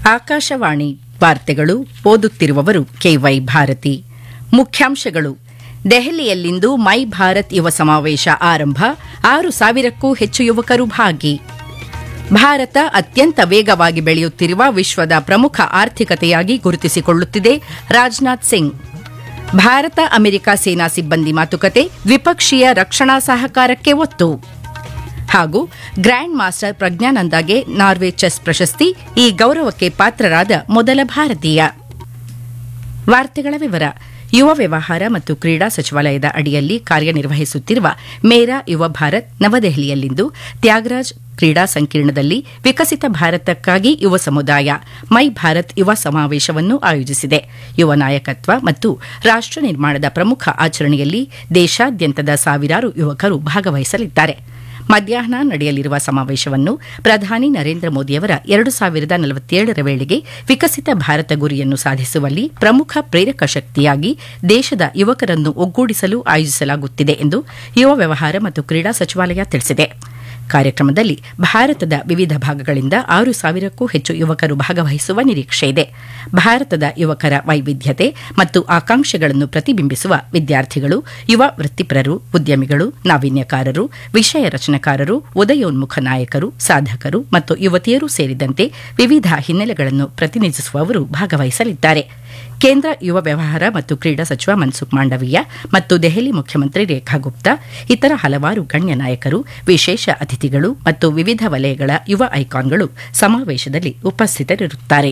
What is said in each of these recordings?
ಆಕಾಶವಾಣಿ ವಾರ್ತೆಗಳು ಓದುತ್ತಿರುವವರು ಕೆವೈ ಭಾರತಿ ಮುಖ್ಯಾಂಶಗಳು ದೆಹಲಿಯಲ್ಲಿಂದು ಮೈ ಭಾರತ್ ಯುವ ಸಮಾವೇಶ ಆರಂಭ ಆರು ಸಾವಿರಕ್ಕೂ ಹೆಚ್ಚು ಯುವಕರು ಭಾಗಿ ಭಾರತ ಅತ್ಯಂತ ವೇಗವಾಗಿ ಬೆಳೆಯುತ್ತಿರುವ ವಿಶ್ವದ ಪ್ರಮುಖ ಆರ್ಥಿಕತೆಯಾಗಿ ಗುರುತಿಸಿಕೊಳ್ಳುತ್ತಿದೆ ರಾಜನಾಥ್ ಸಿಂಗ್ ಭಾರತ ಅಮೆರಿಕ ಸೇನಾ ಸಿಬ್ಬಂದಿ ಮಾತುಕತೆ ದ್ವಿಪಕ್ಷೀಯ ರಕ್ಷಣಾ ಸಹಕಾರಕ್ಕೆ ಒತ್ತು ಹಾಗೂ ಗ್ರ್ಯಾಂಡ್ ಮಾಸ್ಟರ್ ಪ್ರಜ್ಞಾನಂದಾಗೆ ನಾರ್ವೆ ಚೆಸ್ ಪ್ರಶಸ್ತಿ ಈ ಗೌರವಕ್ಕೆ ಪಾತ್ರರಾದ ಮೊದಲ ಭಾರತೀಯ ವಾರ್ತೆಗಳ ವಿವರ ಯುವ ವ್ಯವಹಾರ ಮತ್ತು ಕ್ರೀಡಾ ಸಚಿವಾಲಯದ ಅಡಿಯಲ್ಲಿ ಕಾರ್ಯನಿರ್ವಹಿಸುತ್ತಿರುವ ಮೇರಾ ಯುವ ಭಾರತ್ ನವದೆಹಲಿಯಲ್ಲಿಂದು ತ್ಯಾಗರಾಜ್ ಕ್ರೀಡಾ ಸಂಕೀರ್ಣದಲ್ಲಿ ವಿಕಸಿತ ಭಾರತಕ್ಕಾಗಿ ಯುವ ಸಮುದಾಯ ಮೈ ಭಾರತ್ ಯುವ ಸಮಾವೇಶವನ್ನು ಆಯೋಜಿಸಿದೆ ಯುವ ನಾಯಕತ್ವ ಮತ್ತು ರಾಷ್ಟ ನಿರ್ಮಾಣದ ಪ್ರಮುಖ ಆಚರಣೆಯಲ್ಲಿ ದೇಶಾದ್ಯಂತದ ಸಾವಿರಾರು ಯುವಕರು ಭಾಗವಹಿಸಲಿದ್ದಾರೆ ಮಧ್ಯಾಹ್ನ ನಡೆಯಲಿರುವ ಸಮಾವೇಶವನ್ನು ಪ್ರಧಾನಿ ನರೇಂದ್ರ ಮೋದಿಯವರ ಎರಡು ಸಾವಿರದ ನಲವತ್ತೇಳರ ವೇಳೆಗೆ ವಿಕಸಿತ ಭಾರತ ಗುರಿಯನ್ನು ಸಾಧಿಸುವಲ್ಲಿ ಪ್ರಮುಖ ಪ್ರೇರಕ ಶಕ್ತಿಯಾಗಿ ದೇಶದ ಯುವಕರನ್ನು ಒಗ್ಗೂಡಿಸಲು ಆಯೋಜಿಸಲಾಗುತ್ತಿದೆ ಎಂದು ಯುವ ವ್ಯವಹಾರ ಮತ್ತು ಕ್ರೀಡಾ ಸಚಿವಾಲಯ ತಿಳಿಸಿದೆ ಕಾರ್ಯಕ್ರಮದಲ್ಲಿ ಭಾರತದ ವಿವಿಧ ಭಾಗಗಳಿಂದ ಆರು ಸಾವಿರಕ್ಕೂ ಹೆಚ್ಚು ಯುವಕರು ಭಾಗವಹಿಸುವ ನಿರೀಕ್ಷೆಯಿದೆ ಭಾರತದ ಯುವಕರ ವೈವಿಧ್ಯತೆ ಮತ್ತು ಆಕಾಂಕ್ಷೆಗಳನ್ನು ಪ್ರತಿಬಿಂಬಿಸುವ ವಿದ್ಯಾರ್ಥಿಗಳು ಯುವ ವೃತ್ತಿಪರರು ಉದ್ಯಮಿಗಳು ನಾವೀನ್ಯಕಾರರು ವಿಷಯ ರಚನೆಕಾರರು ಉದಯೋನ್ಮುಖ ನಾಯಕರು ಸಾಧಕರು ಮತ್ತು ಯುವತಿಯರು ಸೇರಿದಂತೆ ವಿವಿಧ ಹಿನ್ನೆಲೆಗಳನ್ನು ಪ್ರತಿನಿಧಿಸುವವರು ಭಾಗವಹಿಸಲಿದ್ದಾರೆ ಕೇಂದ್ರ ಯುವ ವ್ಯವಹಾರ ಮತ್ತು ಕ್ರೀಡಾ ಸಚಿವ ಮನ್ಸುಖ್ ಮಾಂಡವೀಯ ಮತ್ತು ದೆಹಲಿ ಮುಖ್ಯಮಂತ್ರಿ ರೇಖಾ ಗುಪ್ತಾ ಇತರ ಹಲವಾರು ಗಣ್ಯ ನಾಯಕರು ವಿಶೇಷ ಅತಿಥಿಗಳು ಮತ್ತು ವಿವಿಧ ವಲಯಗಳ ಯುವ ಐಕಾನ್ಗಳು ಸಮಾವೇಶದಲ್ಲಿ ಉಪಸ್ಥಿತರಿರುತ್ತಾರೆ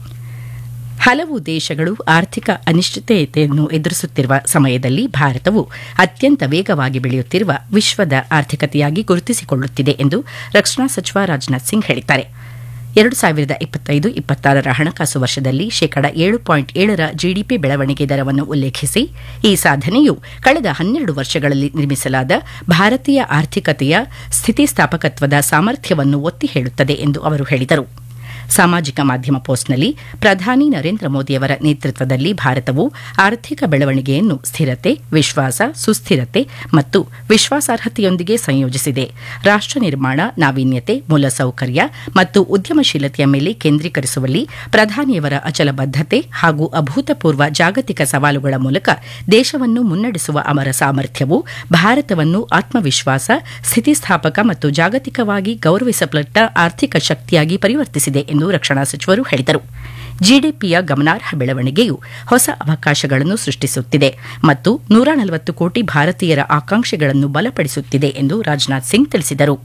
ಹಲವು ದೇಶಗಳು ಆರ್ಥಿಕ ಅನಿಶ್ಚಿತತೆಯನ್ನು ಎದುರಿಸುತ್ತಿರುವ ಸಮಯದಲ್ಲಿ ಭಾರತವು ಅತ್ಯಂತ ವೇಗವಾಗಿ ಬೆಳೆಯುತ್ತಿರುವ ವಿಶ್ವದ ಆರ್ಥಿಕತೆಯಾಗಿ ಗುರುತಿಸಿಕೊಳ್ಳುತ್ತಿದೆ ಎಂದು ರಕ್ಷಣಾ ಸಚಿವ ರಾಜನಾಥ್ ಸಿಂಗ್ ಹೇಳಿದ್ದಾರೆ ಎರಡು ಸಾವಿರದ ಇಪ್ಪತ್ತೈದು ಇಪ್ಪತ್ತಾರರ ಹಣಕಾಸು ವರ್ಷದಲ್ಲಿ ಶೇಕಡ ಏಳು ಪಾಯಿಂಟ್ ಏಳರ ಜಿಡಿಪಿ ಬೆಳವಣಿಗೆ ದರವನ್ನು ಉಲ್ಲೇಖಿಸಿ ಈ ಸಾಧನೆಯು ಕಳೆದ ಹನ್ನೆರಡು ವರ್ಷಗಳಲ್ಲಿ ನಿರ್ಮಿಸಲಾದ ಭಾರತೀಯ ಆರ್ಥಿಕತೆಯ ಸ್ಥಿತಿಸ್ಥಾಪಕತ್ವದ ಸಾಮರ್ಥ್ಯವನ್ನು ಒತ್ತಿ ಹೇಳುತ್ತದೆ ಎಂದು ಅವರು ಹೇಳಿದರು ಸಾಮಾಜಿಕ ಮಾಧ್ಯಮ ಪೋಸ್ಟ್ನಲ್ಲಿ ಪ್ರಧಾನಿ ನರೇಂದ್ರ ಮೋದಿಯವರ ನೇತೃತ್ವದಲ್ಲಿ ಭಾರತವು ಆರ್ಥಿಕ ಬೆಳವಣಿಗೆಯನ್ನು ಸ್ಥಿರತೆ ವಿಶ್ವಾಸ ಸುಸ್ಥಿರತೆ ಮತ್ತು ವಿಶ್ವಾಸಾರ್ಹತೆಯೊಂದಿಗೆ ಸಂಯೋಜಿಸಿದೆ ರಾಷ್ಟ ನಿರ್ಮಾಣ ನಾವೀನ್ಯತೆ ಮೂಲಸೌಕರ್ಯ ಮತ್ತು ಉದ್ಯಮಶೀಲತೆಯ ಮೇಲೆ ಕೇಂದ್ರೀಕರಿಸುವಲ್ಲಿ ಪ್ರಧಾನಿಯವರ ಅಚಲ ಬದ್ಧತೆ ಹಾಗೂ ಅಭೂತಪೂರ್ವ ಜಾಗತಿಕ ಸವಾಲುಗಳ ಮೂಲಕ ದೇಶವನ್ನು ಮುನ್ನಡೆಸುವ ಅವರ ಸಾಮರ್ಥ್ಯವು ಭಾರತವನ್ನು ಆತ್ಮವಿಶ್ವಾಸ ಸ್ಥಿತಿಸ್ಥಾಪಕ ಮತ್ತು ಜಾಗತಿಕವಾಗಿ ಗೌರವಿಸಲ್ಪಟ್ಟ ಆರ್ಥಿಕ ಶಕ್ತಿಯಾಗಿ ಪರಿವರ್ತಿಸಿದೆ ಎಂದು ರಕ್ಷಣಾ ಸಚಿವರು ಹೇಳಿದರು ಜಿಡಿಪಿಯ ಗಮನಾರ್ಹ ಬೆಳವಣಿಗೆಯು ಹೊಸ ಅವಕಾಶಗಳನ್ನು ಸೃಷ್ಟಿಸುತ್ತಿದೆ ಮತ್ತು ನೂರ ನಲವತ್ತು ಕೋಟಿ ಭಾರತೀಯರ ಆಕಾಂಕ್ಷೆಗಳನ್ನು ಬಲಪಡಿಸುತ್ತಿದೆ ಎಂದು ರಾಜನಾಥ್ ಸಿಂಗ್ ತಿಳಿಸಿದರು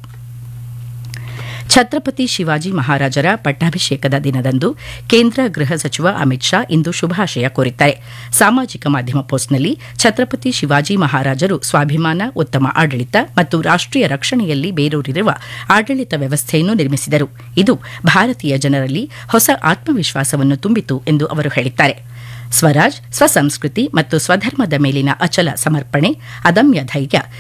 ಛತ್ರಪತಿ ಶಿವಾಜಿ ಮಹಾರಾಜರ ಪಟ್ಟಾಭಿಷೇಕದ ದಿನದಂದು ಕೇಂದ್ರ ಗೃಹ ಸಚಿವ ಅಮಿತ್ ಶಾ ಇಂದು ಶುಭಾಶಯ ಕೋರಿದ್ದಾರೆ ಸಾಮಾಜಿಕ ಮಾಧ್ಯಮ ಪೋಸ್ಟ್ನಲ್ಲಿ ಛತ್ರಪತಿ ಶಿವಾಜಿ ಮಹಾರಾಜರು ಸ್ವಾಭಿಮಾನ ಉತ್ತಮ ಆಡಳಿತ ಮತ್ತು ರಾಷ್ಟೀಯ ರಕ್ಷಣೆಯಲ್ಲಿ ಬೇರೂರಿರುವ ಆಡಳಿತ ವ್ಯವಸ್ಥೆಯನ್ನು ನಿರ್ಮಿಸಿದರು ಇದು ಭಾರತೀಯ ಜನರಲ್ಲಿ ಹೊಸ ಆತ್ಮವಿಶ್ವಾಸವನ್ನು ತುಂಬಿತು ಎಂದು ಅವರು ಹೇಳಿದ್ದಾರೆ ಸ್ವರಾಜ್ ಸ್ವಸಂಸ್ಕೃತಿ ಮತ್ತು ಸ್ವಧರ್ಮದ ಮೇಲಿನ ಅಚಲ ಸಮರ್ಪಣೆ ಅದಮ್ಯ ಧೈರ್ಯ